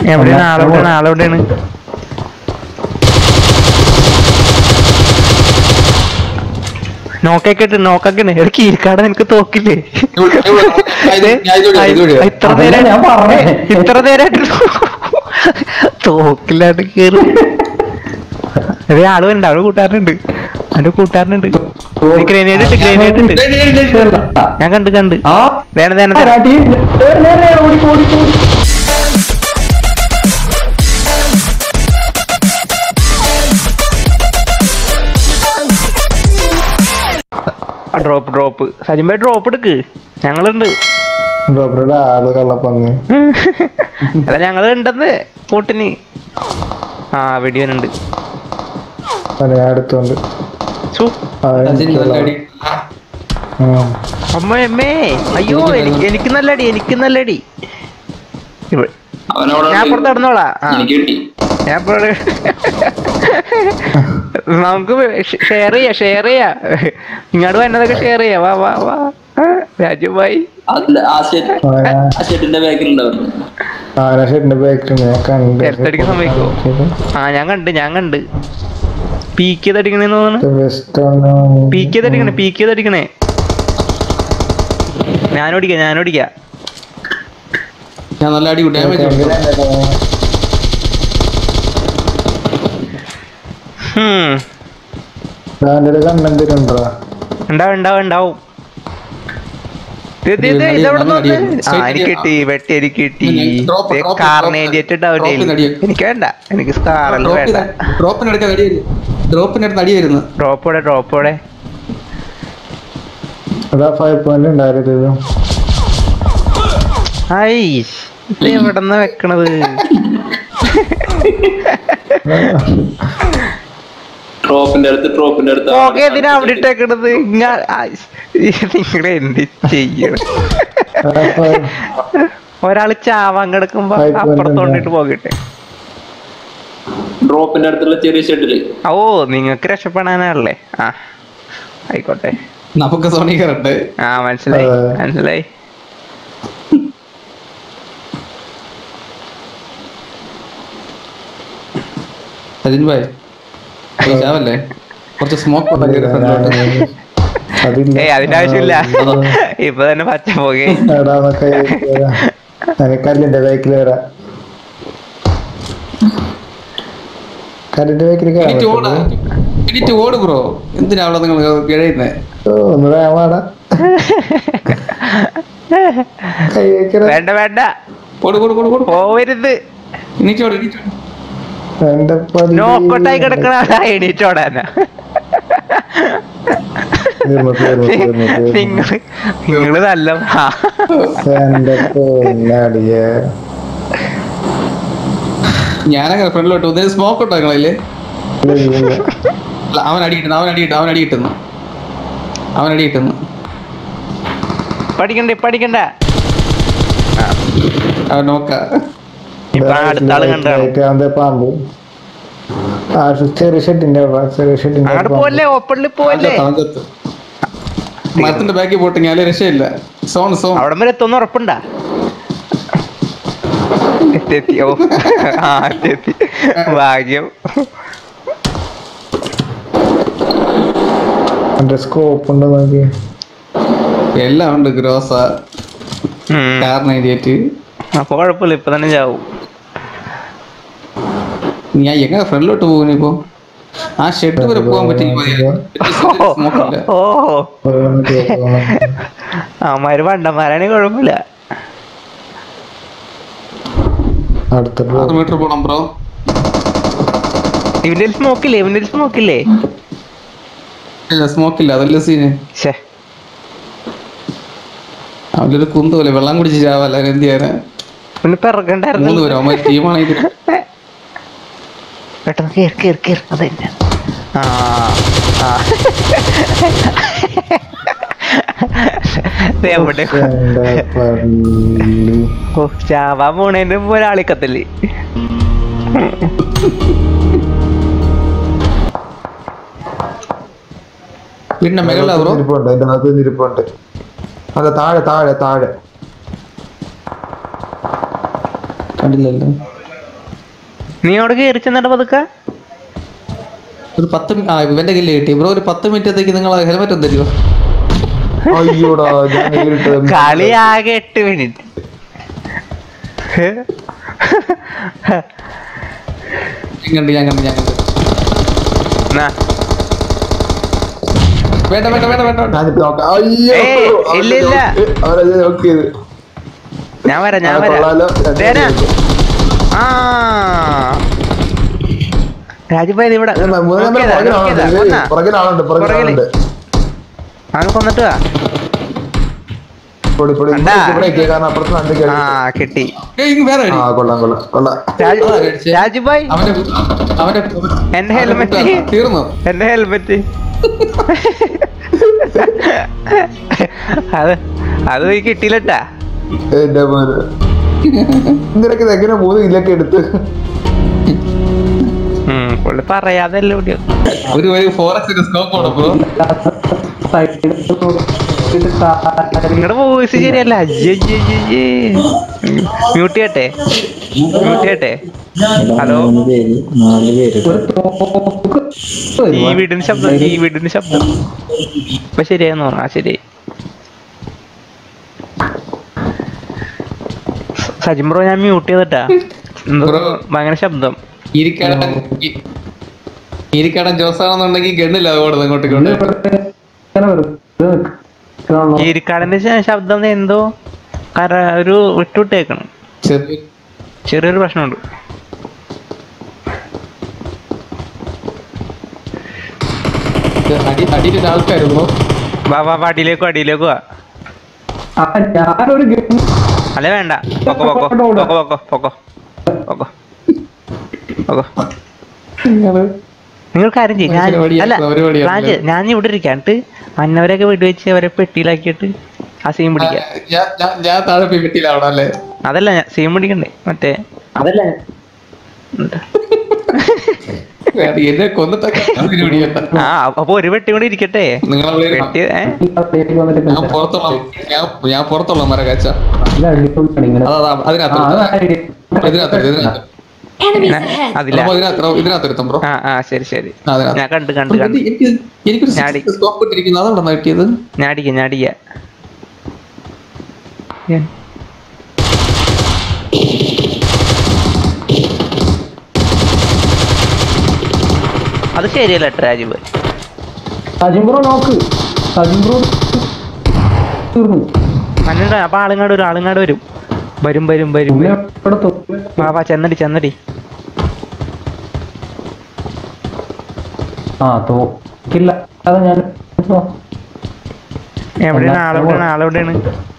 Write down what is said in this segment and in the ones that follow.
എവിടെയാണ് ആളെവിടെയാണ് ആളെവിടെയാണ് നോക്കൊക്കെ ഇട്ട് നോക്കൊക്കെ ഒരു കീരിക്കാട് നിനക്ക് തോക്കില്ലേ ഇവിടെ- ഇവിടെ- ഞാൻ ഇത് ഞാൻ ഇത് വിടാം, ഇത് വിടാം. ഇത്ര അതല്ലേ നേരം ഞാൻ പറഞ്ഞേ. ഇത്ര നേരമായിട്ട് തോക്കില്ലാണ്ട് കേറി അതേ ആള് വരുന്നുണ്ട് അവള് കൂട്ടുകാരനുണ്ട് അവന്റെ കൂട്ടുകാരനുണ്ട് ഗ്രനേഡ് ഇട്ട് ഗ്രനേഡ് ഇട്ട് ഡേയ്, ഡേയ്, ഡേയ്, ഡേയ്. ഞാൻ കണ്ട് കണ്ട് ആ വേണം വേണം ആ, രാട്ടി. നേരെ, നേരെ, നേരെ, ഓടി, ഓടി, ഓടി. ഡ്രോപ്പ് ഡ്രോപ്പ് സജിമ്പ ഡ്രോപ്പ് എടുക്ക് ഞങ്ങളുണ്ട് ഡോക്ടറുടെ ആള് കള്ളപ്പങ്ങ് അല്ല ഞങ്ങൾ ഉണ്ടെന്ന് കൂട്ടിന് ആ വെടിയനുണ്ട് അതെ അടുത്തുണ്ട് സു അതിന് നല്ല അടി. അമ്മ അമ്മേ അയ്യോ എനിക്ക് എനിക്ക് നല്ല അടി എനിക്ക് നല്ല അടി ഇവ- അവനവിടെ ഞാൻ ഉണ്ട്. പുറത്ത് നടന്നോളാ ആ, എനിക്ക് കിട്ടി ഞാൻ ഇപ്പോൾ നമുക്ക് ഷെയർ ചെയ്യാ ഷെയർ ചെയ്യാ ഇങ്ങോട്ട് വരുന്നതൊക്കെ ഷെയർ ചെയ്യാ വാ വാ വാ ആ, രാജു ഭായി അതില് ആ ഷെഡ് ആ ഷെഡിന്റെ ബാക്കിൽ ഉണ്ടാവും ആനഷെട്ടിന്റെ ബാക്കിൽ ഞാൻ കണ്ട് എടുത്തടിക്കാൻ സമ്മതിക്കോ? ആ ഞാൻ കണ്ട് ഞാൻ കണ്ട് പീക്ക് ചെയ്തടിക്കണേന്ന് തോന്നുന്നു വെസ്റ്റ് പീക്ക് ചെയ്തടിക്കണേ പീക്ക് ചെയ്തടിക്കണേ ഞാനോടിക്കാം ഞാനോടിക്കാം ഞാൻ നല്ല അടി ഡാമേജ് കൊടുത്തു ഹും. ഞാനൊരു കണ്ണെന്തിരുണ്ടോ ഉണ്ടാവും ഉണ്ടാവും ഉണ്ടാവും ദേ, ദേ, ദേ, ഇതെവിടെ നിന്ന് വന്ന്? ആ എനിക്ക് കിട്ടി വെട്ടി എനിക്ക് കിട്ടി Drop, drop, കാർണേജറ്റ് drop. Drop ഉണ്ടാവില്ലേ നടി. എനിക്ക് വേണ്ട എനിക്ക് സ്കാറൊന്നും വേണ്ട ഡ്രോപ്പിനടുക്ക അടി വരും ഡ്രോപ്പിനടുത്ത് അടി വരുന്നു ഡ്രോപ്പോടെ ഡ്രോപ്പോടെ അതാ ഫൈവ് പോയിന്റ് ഉണ്ടായിരുന്നു ഐ ഇത് എവിടെന്നാ വെക്കണത് ഡ്രോപ്പിന്റെ അടുത്ത് ഡ്രോപ്പിന്റെ അടുത്ത് പോകെ എന്തിനാ അവിടെ ഇട്ടേക്കണത് നിങ്ങൾ എന്ത് ചെയ്യണം ഒരാള് ചാവാൻ കിടക്കുമ്പോ ആയിക്കോട്ടെ. അപ്പുറത്തോണ്ടിട്ട് പോകട്ടെ ഡ്രോപ്പിന്റെ അടുത്തുള്ള ചെറിയ ഷെഡില് ഓ നിങ്ങൾക്ക് രക്ഷപ്പെടാനല്ലേ ആ ആയിക്കോട്ടെ നമുക്ക് സോണി കയറട്ടെ ആ മനസ്സിലായി അതെ. മനസ്സിലായി സജിൻ ഭായ് ചാവല്ലേ കുറച്ച് സ്മോക്ക് അതില്ല ഏയ് അതിന്റെ ആവശ്യമില്ല ഇപ്പൊ തന്നെ പച്ച പോകെ എടാ നമുക്ക് കല്ലിന്റെ ബാക്കിൽ വരാം കല്ലിന്റെ ബാക്കിൽ കയറാൻ എണീറ്റ് ഓടാ പറ്റുമോ? എണീറ്റ് ഓട് ബ്രോ എന്തിനാ അവിടെ നിങ്ങൾ കിഴയുന്നേ ഓ, ഒന്ന് വേമാടാ കൈ വെക്കണ വേണ്ട വേണ്ട ഓട് ഓട് ഓട് ഓട് പോവരുത് എണീറ്റ് ഓട് എണീറ്റ് ഓട്. എന്റെ പല്ല് നോക്കോട്ടായി കിടക്കണ എണീറ്റോടാനാ തീർന്നു തീർന്നു തീർന്നു തീർന്നു നിങ്ങള് നിങ്ങള് നല്ല പാ- എന്റെ പൊന്നടിയെ ഞാനങ്ങനെ ഫ്രണ്ടിലോട്ട് വന്നു സ്മോക്ക് ഇട്ടോ നിങ്ങളല്ലേ അല്ല അവൻ അടി കിട്ടുന്നു അവൻ അടി കിട്ടുന്നു അവൻ അടി കിട്ടുന്നു അവൻ അടി കിട്ടുന്നു പഠിക്കണ്ട പഠിക്കണ്ട അവൻ നോക്ക ഇപ്പൊ അടുത്ത ആള് കണ്ടാണ് അവന്റെ പാമ്പ് ആ ചെറിയ ഷെഡിന്റെ അവിടെ, ചെറിയ ഷെഡിന്റെ അങ്ങോട്ട് പാമ്പ്. പോലെ ഓപ്പണിൽ പോലെ മരത്തിന്റെ ബാക്കിൽ പോട്ടെ ഞാൻ രക്ഷയില്ല സോൺ സോൺ അവിടെ വരെ എത്തുന്ന ഉറപ്പുണ്ടാ എത്തി ഓ ആ എത്തി ഭാഗ്യം എന്റെ സ്കോപ്പ് ഉണ്ട് നോക്കി എല്ലാം ഉണ്ട് ഗ്രോസ ഉം. കാർണേരിയേറ്റ് അപ്പൊ കുഴപ്പമില്ല ഇപ്പൊ തന്നെ ചാവും ഞാൻ എങ്ങനെ ഫ്രണ്ടിലോട്ട് പോകുന്നു ഇപ്പൊ ആ ഷെഡ് വരെ പോകാൻ പറ്റില്ല സ്മോക്കില്ല ഓ ഓരോന്ന് കേൾക്കണം. അമ്മാര് പണ്ടന്മാരാണെങ്കിൽ കുഴപ്പമില്ല അടുത്ത ആറ് മീറ്റർ പോണം ബ്രോ ഇവന്റെ സ്മോക്കില്ലേ ഇവന്റെ സ്മോക്കില്ലേ ഇല്ല സ്മോക്കില്ല അതല്ല സീന് ശേ അവൻ്റെ ഒരു കുന്ത് പോലെ വെള്ളം കുടിച്ച് ചാവല്ല എന്ത് ചെയ്യാനാ പിന്നെ മൂന്ന് പിറകണ്ടായിരുന്നു പേരും അവന്മാർ ടീമാണെങ്കിൽ പെട്ടെന്ന് കേറി കേറി കേറി അതന്നെ ആ ആ ദേ എവിടെ എന്റെ പള്ളി ഓ ചാവാൻ പോണേന്റെ മുമ്പ് ഒരാളിക്കത്തില്ലേ പിന്നെ മെഗല്ല ബ്രോ ഇരിപ്പുണ്ട് എന്റെ അകത്ത് ഇരിപ്പുണ്ട് അല്ല താഴെ താഴെ താഴെ കണ്ടില്ലല്ലോ നീ അവിടെ കയറി ചെന്നിട്ട് പതുക്കെ ഒരു പത്ത് മി- ആ ഇവന്റെ കില്ല് കിട്ടി ബ്രോ ഒരു പത്ത് മിനിറ്റത്തേക്ക് നിങ്ങൾ ഹെൽമെറ്റ് ഒന്ന് തരുമോ അയ്യോടാ ഞാൻ നേരിട്ട് കളി ആകെ എട്ട് മിനിറ്റ് ഞാൻ കണ്ട് ഞാൻ കണ്ട് ഞാൻ കണ്ട് എന്നാ, വേണ്ട വേണ്ട വേണ്ട വേണ്ട വേണ്ട. ഞാനിപ്പോ നോക്കാം അയ്യോ ഏയ്, ഇല്ല, ഇല്ല. അവരത് നോക്കിയത് ഞാൻ വരാം ഞാൻ ആ, വരാം കൊള്ളാലോ. ദേനാ. ആ രാജുഭായ് ഇത് ഇവിടെ മൂന്ന് നമ്പർ നോക്കിയതാ, നോക്കിയതാ, പുറകിലാളുണ്ട് കൊന്നാ? പുറകിലാളുണ്ട് പുറകില്. പുറകിലാളുണ്ട് അവന് കൊന്നിട്ട് വാ പൊടി പൊടി കണ്ടാ? ഇവിടെ ഇരിക്കുക, കാരണം അപ്പുറത്ത് വണ്ടി ആ കിട്ടി ഏയ്, ഇങ്ങ് വേറെ ആ അടി. കൊള്ളാം കൊള്ളാം കൊള്ളാം രാജു അതാ മേടിച്ചേ. രാജുഭായ് അവന്റെ അവന്റെ എന്റെ അവന്റെ ഹെൽമെറ്റ് കൂട്ടുകാരൻ തീർന്നു എന്റെ ഹെൽമെറ്റ് അത് അത് പോയി കിട്ടിയില്ലട്ടാ എന്റെ മോന് നിനക്ക് ഇത് എങ്ങനെ മൂന്ന് ഇല്ലൊക്കെ എടുത്ത് ഉം, പുള്ളി പറയാതല്ലേ ഓടിയോ ഒരു ഒരു ഫോറസ്റ്റ് സ്കോപ്പ് ആണ് ബ്രോ നിങ്ങളുടെ വോയിസ് ശരിയല്ല മ്യൂട്ട് ചെയ്യട്ടെ മ്യൂട്ട് ചെയ്യട്ടെ ഹലോ ഈ വീടിന് ശബ്ദം ഈ വീടിന് ശബ്ദം ഇപ്പൊ ശരിയാന്ന് പറഞ്ഞു ആ ശരി സജിൻ ബ്രോ ഞാൻ മ്യൂട്ട് ചെയ്തിട്ടാ എന്തോ Bro. ഭയങ്കര ശബ്ദം ഇരിക്കടൻ ഇരിക്കടൻ ജോസാണെന്നുണ്ടെങ്കിൽ ഗണ്ണില്ല ഓടുന്നത് ഇങ്ങോട്ട് ഇങ്ങോട്ട് കീരിക്കാടിന്റെ ശ- ശബ്ദം എന്തോ കര ഒരു വിട്ടുവിട്ടേക്കണം ചെറിയ ചെറിയൊരു പ്രശ്നമുണ്ട് അടി അടിയിൽ ആൾക്കാരുന്നു വാ വാ വാ അടിയിലേക്ക് വാ, അടിയിലേക്ക് വാ ഞാനൊരു ഗെയിം അല്ലേ വേണ്ട പൊക്കോ പൊക്കോ പൊക്കോ പൊക്കോ പൊക്കോ പൊക്കോ പൊക്കോ നിങ്ങൾ കാര്യം ചെയ്യും ഞാൻ പരിപാടിയാ, അല്ല പരിപാടിയാ. രാജ് ഞാൻ ഇവിടെ ഇരിക്കാണ്ട് മന്നവരെയൊക്കെ വെടിവെച്ച് അവരെ പെട്ടിയിലാക്കിയിട്ട് ആ സീൻ പിടിക്കാം ഞാൻ ഞാൻ- ഞാൻ താഴെ പിടിയിലാവണം അല്ലേ അതല്ല ഞാൻ സീൻ പിടിക്കണ്ടേ മറ്റേ അതല്ല വേറെ എന്നെ കൊന്നിട്ടൊക്കെ അതിന് പിടിക്കണ്ട ആ അപ്പൊ ഒരു പെട്ടി കൂടി ഇരിക്കട്ടെ നിങ്ങളെ പെട്ടി ഏ ഞാൻ പുറത്തുള്ള ഞാൻ ഞാൻ പുറത്തുള്ള മര കാച്ച ഇങ്ങനെ അതാ അതാ, അതിനകത്ത് ആ, ഒരുത്തം. അതാ ഇതിനകത്ത് ഒരു- ഇതിനകത്ത് Enemies ന- ahead. അതില്ല അപ്പൊ ഇതിനകത്ത് ഇതിനകത്ത് ഒരുത്തം ബ്രോ ആ ആ ശരി ശരി ആ, അതിനകത്ത്. ഞാൻ കണ്ട് കണ്ട് കണ്ട് എനിക്ക് എനിക്കൊരു ഞാടി. സ്കോപ്പ് ഇട്ടിരിക്കുന്നു അതാണ് കിട്ടിയത് ഞാൻ അടിക്കാം ഞാൻ അടിക്കാം ഏ. അത് ശരിയല്ല കേട്ടോ രാജീവ് സജിൻ ബ്രോ നോക്ക് സജിൻ ബ്രോ തീർന്നു മന്നുണ്ട് അപ്പൊ ആളുങ്ങാട് വരും ആളുങ്ങാട് വരും വരും വരും വരും പുള്ളി വരും. അവിടെ തൊട്ട് വാ വാ ചെന്നടി ചെന്നടി ആ തോക്കില്ല അത് ഞാൻ എവിടെയാണ് ആളെവിടെയാണ് ആളെവിടെയാണ്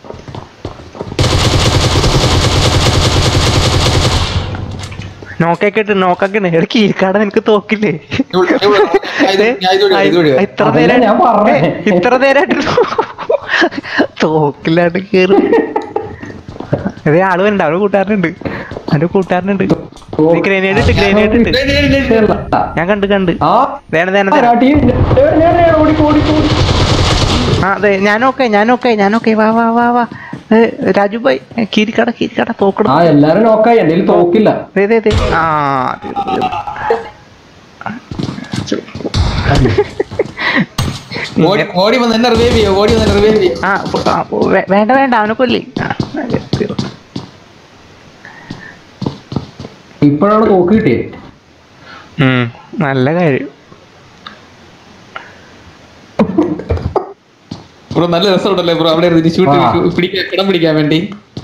നോക്കൊക്കെ ഇട്ട് നോക്കൊക്കെ ഉണ്ട് ഇടയ്ക്ക് ഈർക്കാട് നിനക്ക് തോക്കില്ലേ ഇവിടെ- ഇവിടെ ഞാൻ ഇത് ഞാൻ ഇതുവഴി വരാം, ഇതുവഴി വരാം. ഇത്ര അതല്ലേ നേരം ഞാൻ പറഞ്ഞേ. ഇത്ര നേരമായിട്ട് തോക്കില്ലാണ്ട് കേറും ഇതേ ആള് വരുന്നുണ്ട് അവര് കൂട്ടുകാരനുണ്ട് അവന്റെ കൂട്ടുകാരനുണ്ട് ഗ്രനേഡ് ഇട്ട് ഗ്രനേഡ് ഇട്ട് ഡേയ്, ഡേയ്, ഡേയ്, ഡേയ്. ഞാൻ കണ്ട് കണ്ട് ആ വേണ വേണ ആ, രാട്ടി, നേരെ, നേരെ, ഓടി ഓടി ഓടി ആ അതെ ഞാനോക്കെ ഞാനോക്കെ ഞാനോക്കെ വാ വാ വാ വാ ഏ, രാജു ഭായ് ഏ, കീരിക്കട കീരിക്കട തോക്കട ആ എല്ലാരും നോക്കായി എന്റെ കയ്യിൽ തോക്കില്ല ദേ, ദേ, ദേ. ആ ഓടി ഓടി വന്ന് എന്നെ റിവൈവ് ചെയ്യോ ഓടി വന്ന് എന്നെ റിവൈവ് ചെയ്യോ ആ ഫു- ആ, വേ- വേണ്ട വേണ്ട അവനെ കൊല്ലി ആ, തീർന്നു. ഇപ്പോഴാണ് തോക്ക് കിട്ടിയത് ഉം, നല്ല കാര്യം ബ്രോ നല്ല രസമുണ്ടല്ലേ ബ്രോ അവിടെ ഇരുന്ന് ഷൂട്ട് ആ. പിടിക്കാൻ കിടം പിടിക്കാൻ വേണ്ടി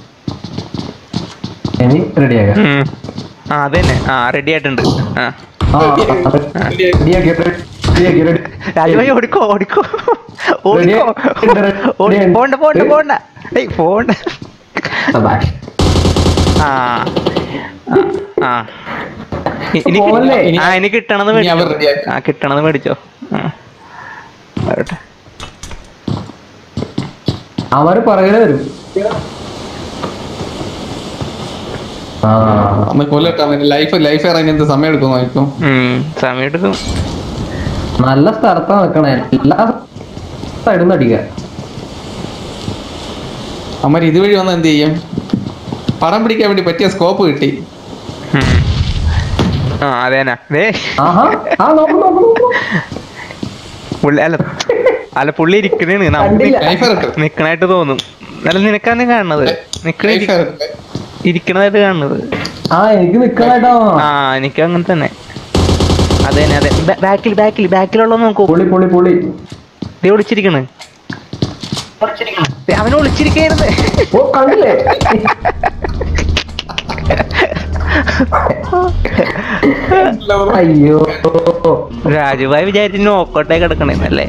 ഇനി റെഡിയാക്കാം ഉം. ആ അത് തന്നെ ആ റെഡി ആയിട്ടുണ്ട് ആ ആ റെഡിയാക്കി റെഡിയാക്കി റെഡി രാജു ഭായ് ഓടിക്കോ ഓടിക്കോ ഓടിക്കോ Ready? ഓടി Ready? പോണ്ട പോണ്ട പോണ്ട ഏയ് പോണ്ട സബാഷ് ആ ആ, ആ ഇ- ഇനി പോവല്ലേ? ആ ഇനി കിട്ടണത് ഇനി അവർ മേടിച്ചോ റെഡിയാക്കി. ആ കിട്ടണത് മേടിച്ചോ ആ. വരട്ടെ അവര് പറയണ വരും ആ അന്ന് കൊല്ലട്ടാ ലൈഫ് ലൈഫ് ഇറങ്ങി എന്ത് സമയം എടുക്കും നോക്കും ഉം, സമയം എടുക്കും നല്ല സ്ഥലത്താ നിക്കണേ എല്ലാ സൈഡിൽ നിന്ന് അടിക്കുക അമ്മ ഇതുവഴി വന്ന് എന്ത് ചെയ്യും പടം പിടിക്കാൻ വേണ്ടി പറ്റിയ സ്കോപ്പ് കിട്ടി ഉം. ആ അതേനാ ദേ ആഹാ ആ നോക്ക് നോക്ക് നോക്ക് പുള്ളി അല്ല അല്ല പുള്ളി ഇരിക്കണേണ് നമുക്ക് കണ്ടില്ല നൈഫർ ഇട്ട് നിക്കണായിട്ട് തോന്നും അല്ല നിനക്കാണ് കാണുന്നത് നിക്കണ നൈഫർ ഇട്ട് ഇരിക്കണതായിട്ട് കാണുന്നത് ആ എനിക്ക് നിക്കണേട്ടോ ആ എനിക്ക് അങ്ങനെ തന്നെ അതെ അതെ ബാക്കിൽ ബാക്കിൽ ബാക്കിലുള്ള നോക്കൂ പുളി പുളി പുളി ദേ ഒളിച്ചിരിക്കണ് ദേ, അവനെ ഒളിച്ചിരിക്കരുത് ഓ കണ്ടില്ലേ അയ്യോ രാജുഭായി വിചാരിച്ചു നോക്കോട്ടെ കിടക്കണേന്നല്ലേ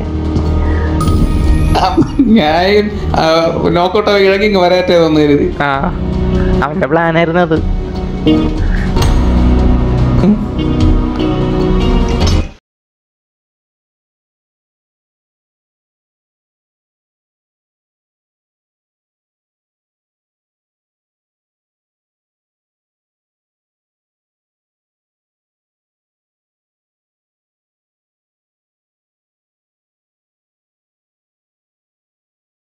ഞാൻ നോക്കോട്ടോ ഇഴക്കി ഇങ്ങ് വരാറ്റേ തോന്നു കരുതി ആ അവന്റെ പ്ലാനായിരുന്നു അത്